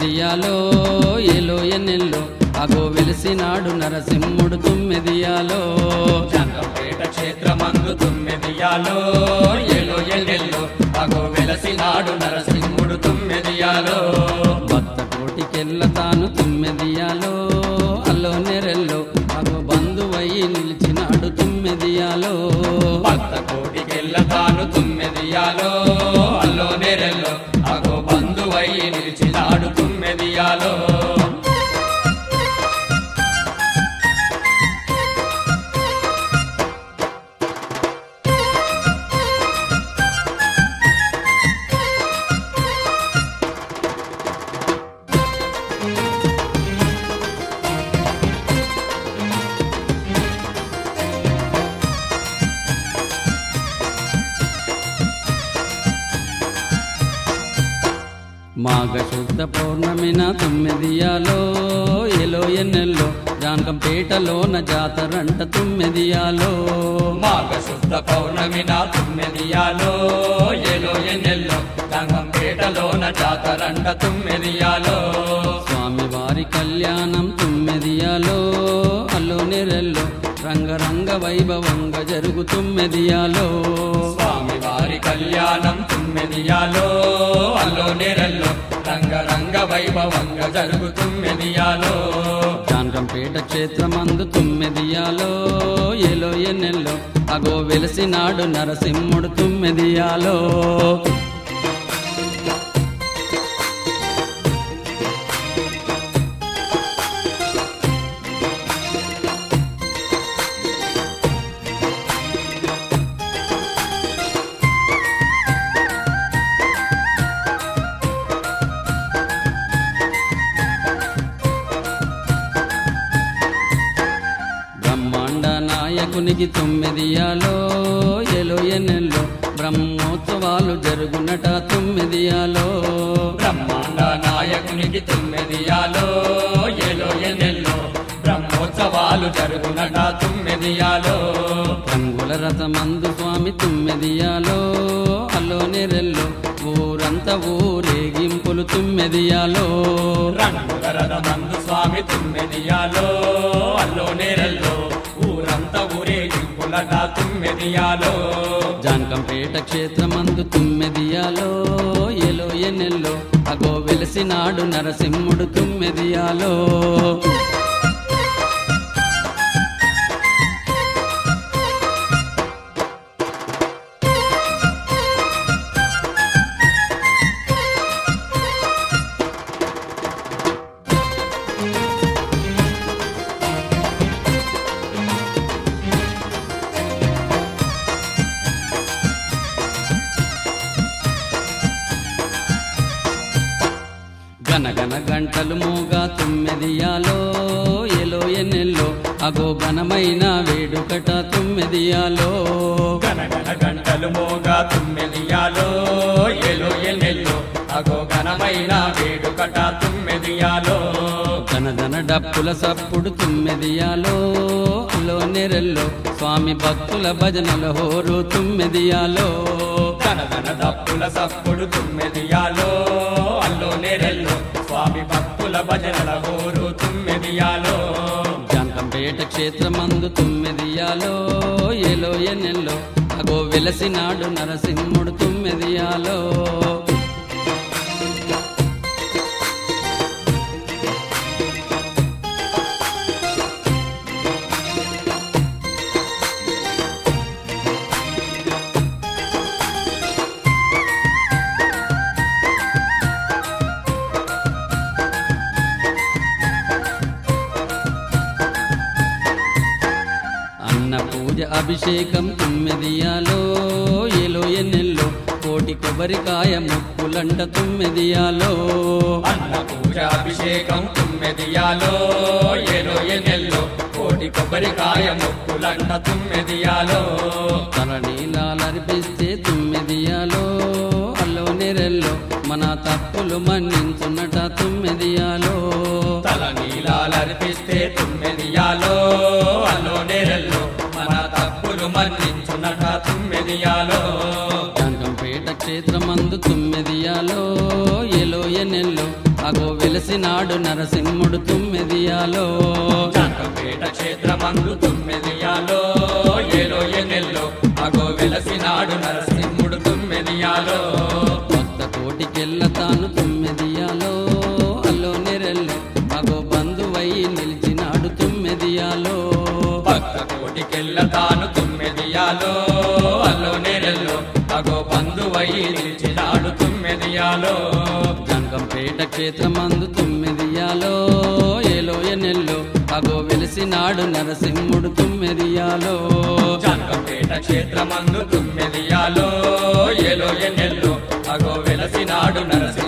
తుమ్మెదియాలో ఏలో ఎన్నెల్లో అగో వెలిసినాడు నరసింహుడు తుమ్మెదియాలో చంద్రపేట క్షేత్రమందు తుమ్మెదియాలో ఏలో ఎల్లెల్లో అగో వెలసినాడు నరసింహుడు తుమ్మెదియాలో భక్త కోటికెళ్ళ తాను తుమ్మెదియాలో అల్లో నెరెల్లో అగో బంధువయ్యి నిలిచినాడు తుమ్మెదియాలో భక్త కోటికెళ్ళ తాను తుమ్మెదియాలో అల్లో నెరెల్లో అగో బంధువై నిలిచినాడు తుమ్మెదియాలో మాఘ శుద్ధ పౌర్ణమిన తుమ్మెదియాలో ఎలో ఎన్నెల్లో జానకంపేటలోన జాతరంట తుమ్మెదియాలో మాఘ శుద్ధ పౌర్ణమి నా తుమ్మెదియాలో ఏలో ఎన్నెల్లో గంగంపేటలోన జాతరంట తుమ్మెదియాలో స్వామివారి కళ్యాణం తుమ్మెదియాలో అల్లో నెరెల్లో రంగరంగ వైభవంగా జరుగు తుమ్మెదియాలో స్వామి వారి కళ్యాణం తుమ్మెదియాలో అల్లో నెరల్లో రంగరంగ వైభవంగా జరుగు తుమ్మెదియాలో జానకంపేట క్షేత్రమందు తుమ్మెదియాలో ఎలో ఎన్నెల్లో అగో వెలిసినాడు నరసింహుడు తుమ్మెదియాలో బ్రహ్మాండ నాయకునికి తొమ్మిదియాలో ఎలో ఎన్నెల్లో బ్రహ్మోత్సవాలు జరుగునట తొమ్మిదియాలో బ్రహ్మాండ నాయకునికి తుమ్మెదియాలో ఏలో ఎన్నెల్లో బ్రహ్మోత్సవాలు జరుగునట తుమ్మెదియాలో రంగుల రథమందు స్వామి తుమ్మెదియాలో అల్లో నెరెల్లో ఊరంతా ఊరేగింపులు తుమ్మెదియాలో రంగుల రథమందు స్వామి తుమ్మెదియాలో అల్లో నేరల్లో ఊరంతా ఊరేగింపులట తుమ్మెదియాలో జానకంపేట క్షేత్రమందు తుమ్మెదియాలో ఎలో ఎన్నెల్లో అగో వెలిసినాడు నరసింహుడు తుమ్మెదియాలో గనగన గంటలు మోగా తుమ్మెదియాలో ఎలో ఎన్నెల్లో అగో ఘనమైన వేడుకట తుమ్మెదియాలో గనగన గంటలు మోగా తుమ్మెదియాలో ఏలో ఎన్నెల్లో అగో ఘనమైన వేడుకట తుమ్మెదియాలో ధనధన డప్పుల సప్పుడు తుమ్మెదియాలో అల్లో నెరెల్లో స్వామి భక్తుల భజనల హోరు తుమ్మెదియాలో ధనధన దప్పుల సప్పుడు తుమ్మెదియాలో అల్లో నేరెల్లో స్వామి భక్తుల భజనల హోరు తుమ్మెదియాలో జానకంపేట క్షేత్రమందు తుమ్మెదియాలో ఎలో ఎన్నెల్లో అగో వెలసినాడు నరసింహుడు తుమ్మెదియాలో అన్న పూజ అభిషేకం తుమ్మెదియాలో ఎలో ఎన్నెల్లో కోటి కొబ్బరికాయ ముక్కులంట తుమ్మెదియాలో అన్న పూజ అభిషేకం తుమ్మెదియాలో ఏలో ఎన్నెల్లో కోటి కొబ్బరికాయ ముక్కులంట తుమ్మెదియాలో తలనీలాలర్పిస్తే తుమ్మెదియాలో అల్లో నెరెల్లో మన తప్పులు మన్నించున్నట తుమ్మెదియాలో తల నీలాలర్పిస్తే తుమ్మెదియాలో అల్లో నేరెల్లో మన తప్పులు మన్నించునట తుమ్మెదియాలో జానకంపేట క్షేత్రమందు తుమ్మెదియాలో ఎలో ఎన్నెల్లో అగో వెల వెలసినాడు నరసింహుడు తుమ్మెదియాలో చంద్రపేట క్షేత్రమందు తుమ్మెదియాలో ఏలో ఎన్నెల్లో అగో వెలసినాడు నరసింహుడు తుమ్మెదియాలో కొత్త కోటికెళ్ళ తాను తుమ్మెదియాలో అల్లో నెరెల్లో అగో బంధువై నిలిచినాడు తుమ్మెదియాలో భక్త కోటికెళ్ళ తాను తుమ్మెదియాలో అల్లో నేరెల్లో అగో బంధువై నిలిచినాడు తుమ్మెదియాలో జంకంపేట క్షేత్రమందు తుమ్మెదియాలో ఏలో ఎన్నెల్లో అగో వెలిసినాడు నరసింహుడు తుమ్మెదియాలో చంద్రపేట క్షేత్రమందు తుమ్మెదియాలో ఏలో ఎన్నెల్లో అగో వెలసినాడు నరసింహ